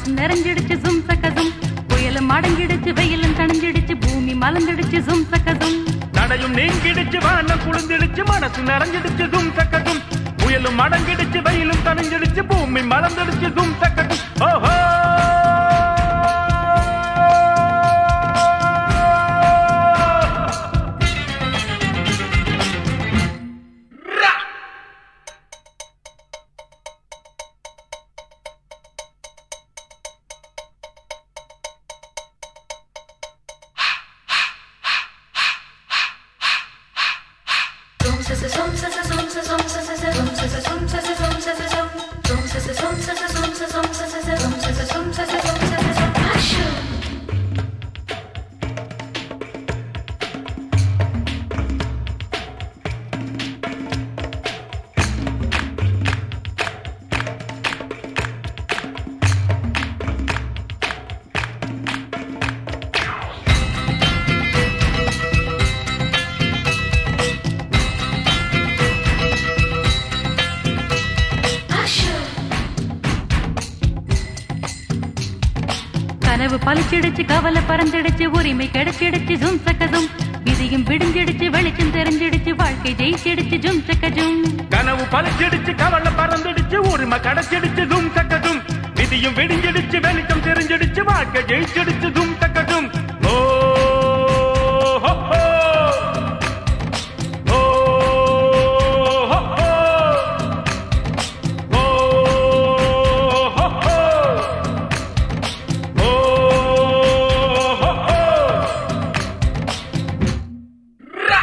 மனசு நிறைஞ்சிடுச்சு சும் சக்கதும் புயலும் அடங்கிடுச்சு வெயிலும் தணிஞ்சிடுச்சு பூமி மலர்ந்துடுச்சு சும் சக்கதும் தடையும் நீங்கிடுச்சு வானம் குளிர்ந்திடுச்சு மனசு நிறைஞ்சிடுச்சு தும் தக்கதும் புயலும் அடங்கிடுச்சு வெயிலும் தணிஞ்சிடுச்சு பூமி மலர்ந்துடுச்சு தும் தக்கதும் ஓஹோ கனவு பளிச்சிடுச்சு கவலை பறந்துடுச்சு உரிமை கிடைச்சிடுச்சு ஜும் சக்கதும் விதியும் விடிஞ்சிடுச்சு வெளிச்சம் தெரிஞ்சிடுச்சு வாழ்க்கை ஜெயிச்சிடுச்சு ஜும் சக்கஜும் கனவு பழிச்சிடுச்சு கவலை பறந்துடுச்சு உரிமை கிடைச்சிடுச்சு தும் தக்கதும் விதியும் விடிஞ்சிடுச்சு வெளிச்சம் தெரிஞ்சிடுச்சு வாழ்க்கை ஜெயிச்சிடுச்சு தும் தக்கதும் ஓ ஹோ, ஹோ. ஓ, ஹோ, ஹோ. ஓ, ஹோ, ஹோ. ஓ, ஹோ, ஹோ. ரா.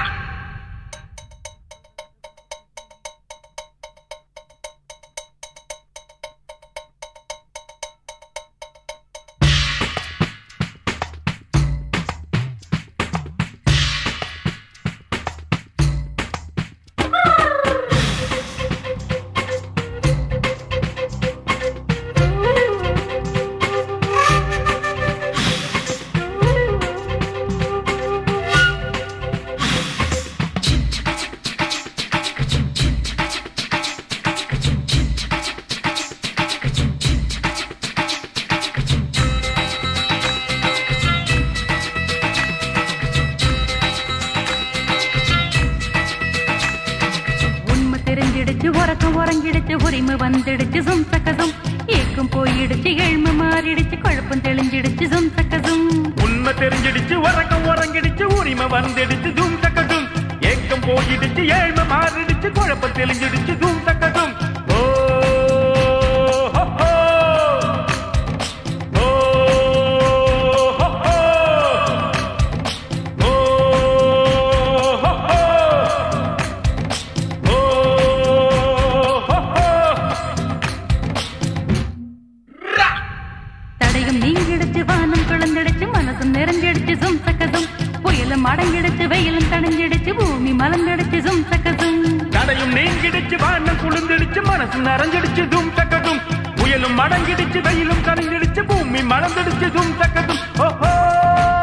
உண்மை தெரிஞ்சிடுச்சு உறக்கம் உறங்கிடுச்சு உரிமை வந்துடுச்சு சும் சக்கதும் ஏக்கம் போயிடுச்சு ஏழ்மை மாறிடுச்சு குழப்பம் தெளிஞ்சிடுச்சு சும் சக்கதும் உண்மை தெரிஞ்சிடுச்சு உறக்கம் உறங்கிடுச்சு உரிமை வந்துடுச்சு தூம் தக்கதும் ஏக்கம் போயிடுச்சு ஏழ்மை மாறிடுச்சு குழப்பம் தெளிஞ்சிடுச்சு தூம் தக்கதும் ஓ ஹோ, ஹோ. ஓ, ஹோ, ஹோ. ஓ, ஹோ, ஹோ. ஓ, ஹோ, ஹோ. ரா. தடையும் நீங்கிடுச்சு வானம் குழந்திடுச்சு மனசும் நிறைஞ்சிடுச்சு சும் சக்கதும் புயலும் அடங்கிடுச்சு வெயிலும் தணிஞ்சிடுச்சு பூமி மலர்ந்துடுச்சு சும் சக்கதும் தடையும் நீங்கிடுச்சு வானம் குளிர்ந்திடுச்சு மனசு நிறைஞ்சிடுச்சு தும் தக்கதும் புயலும் அடங்கிடுச்சு வெயிலும் கணிஞ்சிடுச்சு பூமி மலர்ந்துடுச்சு தும் தக்கதும் ஓஹோ